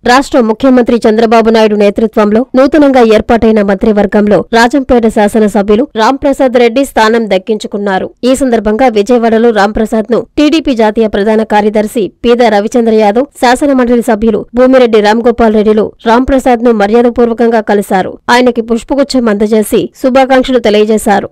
రాష్ట్ర ముఖ్యమంత్రి చంద్రబాబు నాయుడు నేతృత్వంలో నూతనంగా ఏర్పాటైన మంత్రివర్గంలో రాజంపేట శాసనసభ్యులు రాంప్రసాద్ రెడ్డి స్థానం దక్కించుకున్నారు ఈ సందర్భంగా విజయవాడలో రాంప్రసాద్ ను టీడీపీ జాతీయ ప్రధాన కార్యదర్శి పీద రవిచంద్ర యాదవ్ శాసనమండలి సభ్యులు భూమిరెడ్డి రామ్గోపాల్ రెడ్డిలు రాంప్రసాద్ ను మర్యాదపూర్వకంగా కలిశారు ఆయనకి పుష్పగుచ్చం అందజేసి శుభాకాంక్షలు తెలియజేశారు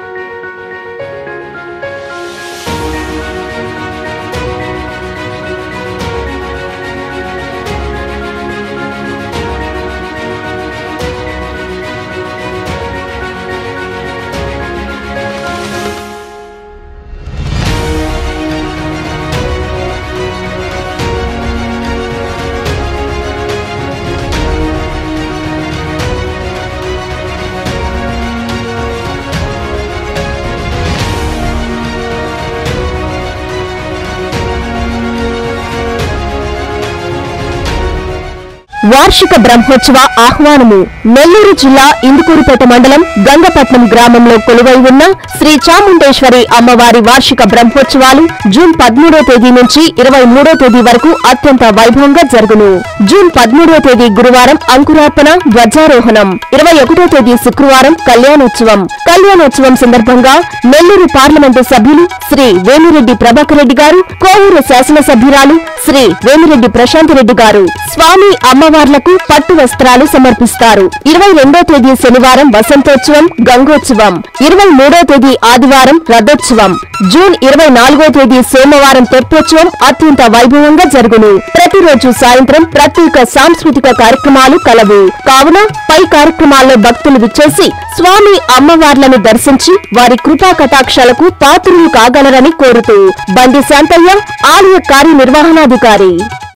వార్షిక బ్రహ్మోత్సవ ఆహ్వానము నెల్లూరు జిల్లా ఇందుకూరుపేట మండలం గంగపట్నం గ్రామంలో కొలువై ఉన్న శ్రీ చాముండేశ్వరి అమ్మవారి వార్షిక బ్రహ్మోత్సవాలు జూన్ పదమూడో తేదీ నుంచి ఇరవై మూడో తేదీ వరకు అత్యంత వైభవంగా జరుగును జూన్ పదమూడో తేదీ గురువారం అంకురార్పణ ధ్వజారోహణం ఇరవై ఒకటో తేదీ శుక్రవారం కళ్యాణోత్సవం కళ్యాణోత్సవం సందర్భంగా నెల్లూరు పార్లమెంటు సభ్యులు శ్రీ వేమిరెడ్డి ప్రభాకర్ రెడ్డి గారు కోవూరు శాసనసభ్యురాలు శ్రీ వేమిరెడ్డి ప్రశాంత్ రెడ్డి గారు స్వామి అమ్మవార్లకు పట్టు వస్త్రాలు సమర్పిస్తారు ఇరవై రెండో తేదీ శనివారం వసంతోత్సవం గంగోత్సవం ఇరవై మూడో తేదీ ఆదివారం రథోత్సవం జూన్ ఇరవై నాలుగో తేదీ సోమవారం తెప్పోత్సవం అత్యంత వైభవంగా జరుగును ప్రతిరోజు సాయంత్రం ప్రత్యేక సాంస్కృతిక కార్యక్రమాలు కలవు కావున పై కార్యక్రమాల్లో భక్తులు విచ్చేసి స్వామి అమ్మవార్లను దర్శించి వారి కృపా కటాక్షాలకు పాత్రులు కాగలరని కోరుతూ బండి శాంతయ్య ఆలయ కార్యనిర్వహణాధికారి